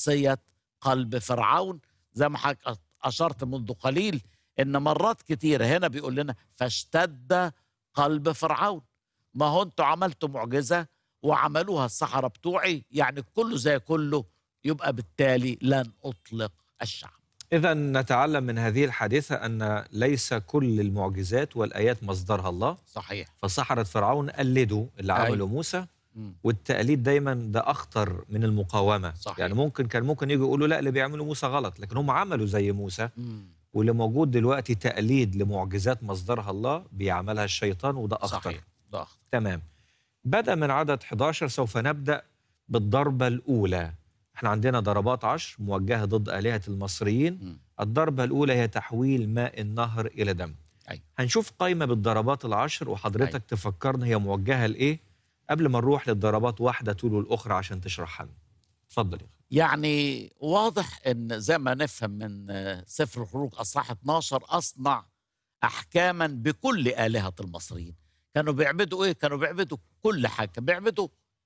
قسية قلب فرعون زي ما حضرتك أشرت منذ قليل إن مرات كتيرة هنا بيقول لنا فاشتد قلب فرعون ما هو انتوا عملتوا معجزة وعملوها السحرة بتوعي يعني كله زي كله يبقى بالتالي لن أطلق الشعب إذا نتعلم من هذه الحادثة أن ليس كل المعجزات والآيات مصدرها الله صحيح فسحرة فرعون قلدوا اللي أيوة. عمله موسى مم. والتقليد دايما ده أخطر من المقاومة صحيح. يعني ممكن كان ممكن يجوا يقولوا لا اللي بيعملوا موسى غلط لكن هم عملوا زي موسى مم. واللي موجود دلوقتي تقليد لمعجزات مصدرها الله بيعملها الشيطان وده أخطر صحيح ده أخطر تمام بدأ من عدد 11 سوف نبدأ بالضربة الأولى احنا عندنا ضربات عشر موجهة ضد آلهة المصريين مم. الضربة الأولى هي تحويل ماء النهر إلى دم أيوة. هنشوف قائمة بالضربات العشر وحضرتك أيوة. تفكرنا هي موجهة لإيه قبل ما نروح للضربات واحدة تلو الأخرى عشان تشرحها لنا. اتفضل يا أخي. يعني واضح ان زي ما نفهم من آه، سفر الخروج اصحاح 12 اصنع احكاما بكل الهه المصريين كانوا بيعبدوا ايه كانوا بيعبدوا كل حاجه كانوا بيعبدوا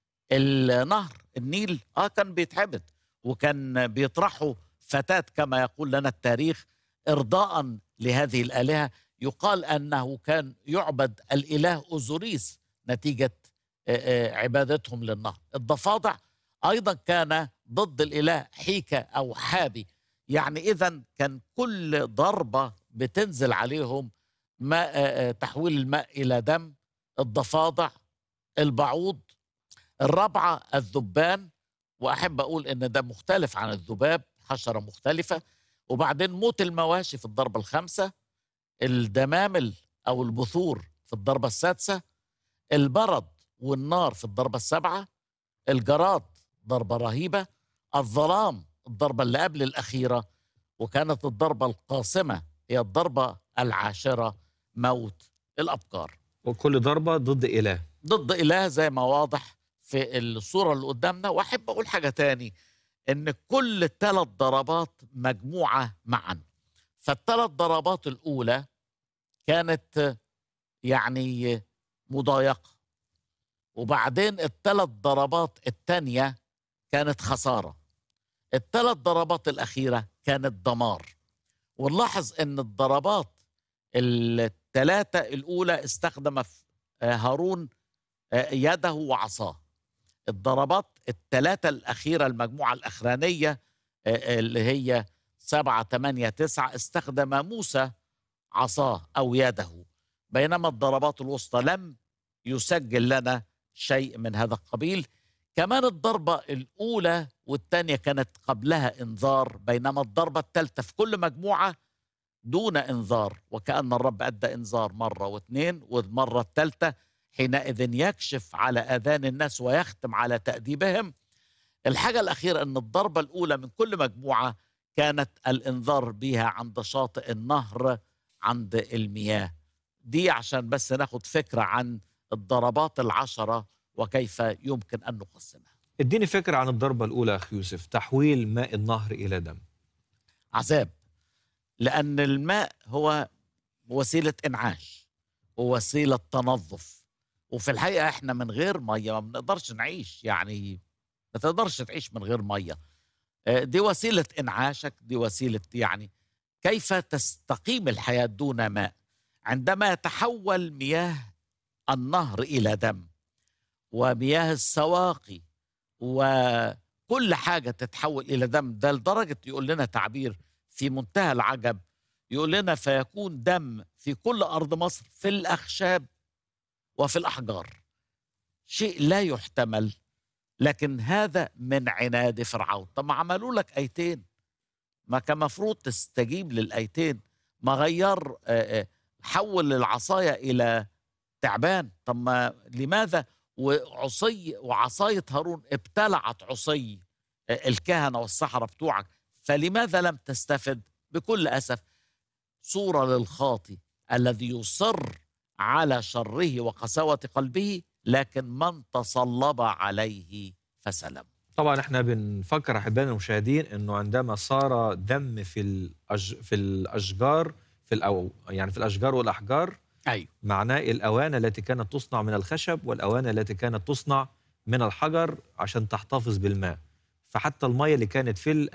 النهر النيل اه كان بيتعبد وكان بيطرحوا فتاة كما يقول لنا التاريخ ارضاء لهذه الالهه يقال انه كان يعبد الاله اوزوريس نتيجه آه، آه، عبادتهم للنهر الضفادع ايضا كان ضد الاله حيكا او حابي يعني اذا كان كل ضربه بتنزل عليهم ماء آه، آه، تحويل الماء الى دم الضفادع البعوض الرابعه الذبان واحب اقول ان ده مختلف عن الذباب حشره مختلفه وبعدين موت المواشي في الضربه الخامسه الدمامل او البثور في الضربه السادسه البرد والنار في الضربه السابعه الجراد ضربه رهيبه الظلام الضربه اللي قبل الاخيره وكانت الضربه القاصمه هي الضربه العاشره موت الابكار وكل ضربة ضد إله ضد اله زي ما واضح في الصوره اللي قدامنا واحب اقول حاجه تاني ان كل الثلاث ضربات مجموعه معا فالثلاث ضربات الاولى كانت يعني مضايقه وبعدين الثلاث ضربات الثانيه كانت خساره الثلاث ضربات الاخيره كانت دمار ونلاحظ ان الضربات الثلاثه الاولى استخدم ف- آه، هارون آه، يده وعصاه الضربات الثلاثة الأخيرة المجموعة الأخرانية آه، آه، اللي هي سبعة ثمانية تسعة استخدم موسى عصاه أو يده بينما الضربات الوسطى لم يسجل لنا شيء من هذا القبيل كمان الضربة الأولى والثانية كانت قبلها إنذار بينما الضربة الثالثة في كل مجموعة دون إنذار وكأن الرب أدى إنذار مرة واثنين والمرة الثالثة حينئذ يكشف على اذان الناس ويختم على تاديبهم الحاجه الاخيره ان الضربه الاولى من كل مجموعه كانت الانذار بها عند شاطئ النهر عند المياه دي عشان بس ناخد فكره عن الضربات العشره وكيف يمكن ان نقسمها اديني فكرة عن الضربة الأولى يا أخي يوسف تحويل ماء النهر إلى دم عذاب لأن الماء هو وسيلة إنعاش ووسيلة تنظف وفي الحقيقة إحنا من غير مية ما بنقدرش نعيش يعني ما تقدرش تعيش من غير مية آه، دي وسيلة إنعاشك دي وسيلة يعني كيف تستقيم الحياة دون ماء عندما يتحول مياه النهر إلى دم ومياه السواقي وكل حاجة تتحول إلى دم ده لدرجة يقول لنا تعبير في منتهى العجب يقول لنا فيكون دم في كل أرض مصر في الأخشاب وفي الأحجار شيء لا يحتمل لكن هذا من عناد فرعون طب ما عملوا لك أيتين ما كان مفروض تستجيب للأيتين ما غير آه، آه، حول العصاية إلى تعبان طب ما لماذا وعصي وعصاية هارون ابتلعت عصي آه، الكهنة والسحرة بتوعك فلماذا لم تستفد بكل أسف صورة للخاطي الذي يصر على شره وقساوة قلبه لكن من تصلب عليه فسلم طبعا احنا بنفكر احبائنا المشاهدين انه عندما صار دم في الأج... في الاشجار في الأو... يعني في الاشجار والاحجار أيوه معناه الاواني التي كانت تصنع من الخشب والاواني التي كانت تصنع من الحجر عشان تحتفظ بالماء فحتى المية اللي كانت في